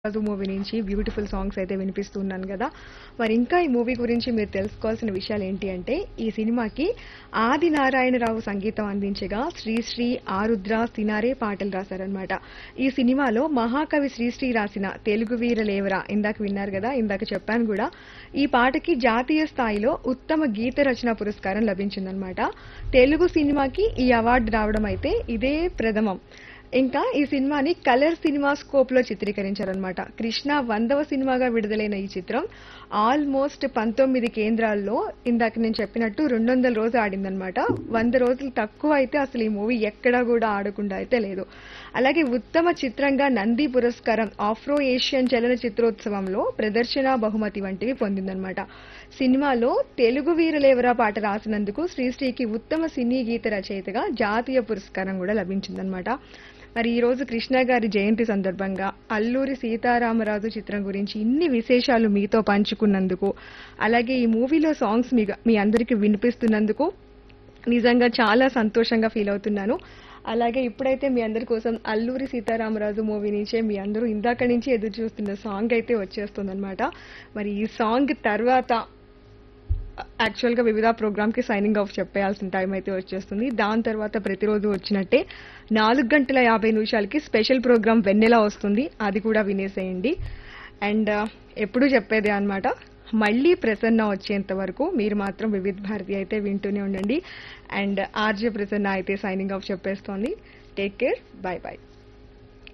రాజు movie నుంచి beautiful songs అయితే వినిపిస్తున్నాను కదా మరి ఇంకా ఈ మూవీ గురించి మీరు తెలుసుకోవాల్సిన విషయాలు ఏంటి అంటే ఈ సినిమాకి ఆది నారాయణరావు సంగీతం అందించగా శ్రీశ్రీ ఆరుద్ర సినారే పాటలు రాశారనమాట ఈ సినిమాలో మహాకవి శ్రీశ్రీ రాసిన తెలుగు వీర లేవరా ఇందాక విన్నారు కదా ఇందాక చెప్పాను కూడా ఈ పాటకి జాతీయ స్థాయిలో ఉత్తమ గీత రచన పురస్కారం లభించిందనమాట తెలుగు సినిమాకి ఈ అవార్డు రావడం అయితే ఇదే ప్రథమం ఇంకా ఈ సినిమాని కలర్ సినిమా స్కోప్ లో చిత్రీకరించారనమాట కృష్ణ వందవ సినిమాగా విడుదలైన ఈ చిత్రం ఆల్మోస్ట్ పంతొమ్మిది కేంద్రాల్లో ఇందాక నేను చెప్పినట్టు రెండు వందల రోజు ఆడిందనమాట వంద రోజులు తక్కువ అయితే అసలు ఈ మూవీ ఎక్కడా కూడా ఆడకుండా అయితే లేదు అలాగే ఉత్తమ చిత్రంగా నంది పురస్కారం ఆఫ్రో ఏషియన్ చలన చిత్రోత్సవంలో ప్రదర్శన బహుమతి వంటివి పొందిందనమాట సినిమాలో తెలుగు వీరలేవరా పాట రాసినందుకు శ్రీశ్రీకి ఉత్తమ సినీ గీత రచయితగా జాతీయ పురస్కారం కూడా లభించిందనమాట మరి ఈ రోజు కృష్ణ గారి జయంతి సందర్భంగా అల్లూరి సీతారామరాజు చిత్రం గురించి ఇన్ని విశేషాలు మీతో పంచుకున్నందుకు అలాగే ఈ మూవీలో సాంగ్స్ మీ మీ అందరికీ వినిపిస్తున్నందుకు నిజంగా చాలా సంతోషంగా ఫీల్ అవుతున్నాను అలాగే ఇప్పుడైతే మీ అందరి కోసం అల్లూరి సీతారామరాజు మూవీ నుంచే మీ అందరూ ఇందాక నుంచి ఎదురు చూస్తున్న సాంగ్ అయితే వచ్చేస్తుందన్నమాట మరి ఈ సాంగ్ తర్వాత యాక్చువల్ గా వివిధ ప్రోగ్రామ్ కి సైనింగ్ ఆఫ్ చెప్పేయాల్సిన టైం అయితే వచ్చేస్తుంది దాని తర్వాత ప్రతిరోజు వచ్చినట్టే నాలుగు గంటల యాభై నిమిషాలకి స్పెషల్ ప్రోగ్రామ్ వెన్నెలా వస్తుంది అది కూడా వినేసేయండి అండ్ ఎప్పుడు చెప్పేదే అన్నమాట మళ్ళీ ప్రసన్న వచ్చేంత వరకు మీరు మాత్రం వివిధ్ భారతి అయితే వింటూనే ఉండండి అండ్ ఆర్జే ప్రసన్న అయితే సైనింగ్ ఆఫ్ చెప్పేస్తోంది టేక్ కేర్ బై బై